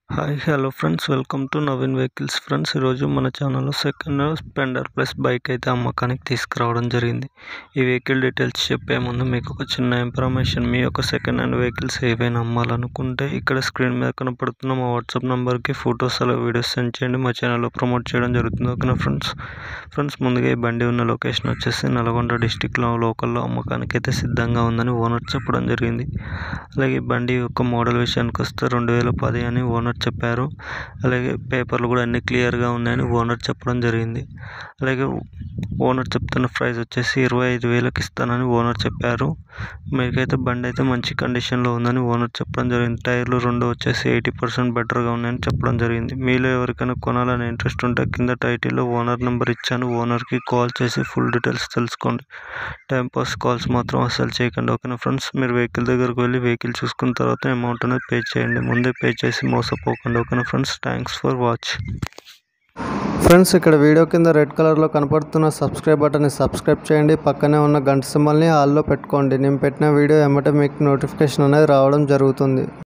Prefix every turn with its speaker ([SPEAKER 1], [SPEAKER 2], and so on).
[SPEAKER 1] hi hello friends welcome to Naveen vehicles friends ఈరోజు మన ఛానల్లో సెకండ్ స్పెండర్ ప్లస్ బైక్ అయితే అమ్మకానికి తీసుకురావడం జరిగింది ఈ వెహికల్ డీటెయిల్స్ చెప్పే ముందు మీకు ఒక చిన్న ఇన్ఫర్మేషన్ మీ యొక్క సెకండ్ హ్యాండ్ వెహికల్స్ ఏవైనా అమ్మాలనుకుంటే ఇక్కడ స్క్రీన్ మీద కనపడుతున్న మా వాట్సాప్ నెంబర్కి ఫొటోస్ అలా వీడియోస్ సెండ్ చేయండి మా ఛానల్లో ప్రమోట్ చేయడం జరుగుతుంది ఓకేనా ఫ్రెండ్స్ ఫ్రెండ్స్ ముందుగా ఈ బండి ఉన్న లొకేషన్ వచ్చేసి నల్గొండ డిస్టిక్లో లోకల్లో అమ్మకానికి అయితే సిద్ధంగా ఉందని ఓనర్ చెప్పడం జరిగింది అలాగే బండి యొక్క మోడల్ విషయానికి వస్తే రెండు వేల పది అని ఓనర్ చెప్పారు అలాగే పేపర్లు కూడా అన్ని క్లియర్గా ఉన్నాయని ఓనర్ చెప్పడం జరిగింది అలాగే ఓనర్ చెప్తున్న ప్రైస్ వచ్చేసి ఇరవై ఐదు వేలకు ఇస్తానని ఓనర్ చెప్పారు మీకైతే బండి అయితే మంచి కండిషన్లో ఉందని ఓనర్ చెప్పడం జరిగింది టైర్లు రెండు వచ్చేసి ఎయిటీ పర్సెంట్ బెటర్గా ఉన్నాయని చెప్పడం జరిగింది మీలో ఎవరికైనా కొనాలని ఇంట్రెస్ట్ ఉంటే కింద టైటిల్లో ఓనర్ నెంబర్ ఇచ్చాను ఓనర్కి కాల్ చేసి ఫుల్ డీటెయిల్స్ తెలుసుకోండి టైంపాస్ కాల్స్ మాత్రం అస్సలు చేయకండి ఓకేనా ఫ్రెండ్స్ మీరు వెహికల్ దగ్గరకు వెళ్ళి వెహికల్ చూసుకున్న తర్వాత అమౌంట్ అనేది పే చేయండి ముందే పే చేసి మోసపోకండి ఓకేనా friends thanks for watch
[SPEAKER 2] friends ఇక్కడ వీడియో కింద రెడ్ కలర్లో కనపడుతున్న సబ్స్క్రైబ్ బటన్ని సబ్స్క్రైబ్ చేయండి పక్కనే ఉన్న గంట సింబల్ని ఆల్లో పెట్టుకోండి నేను పెట్టిన వీడియో ఎమ్మటే మీకు నోటిఫికేషన్ అనేది రావడం జరుగుతుంది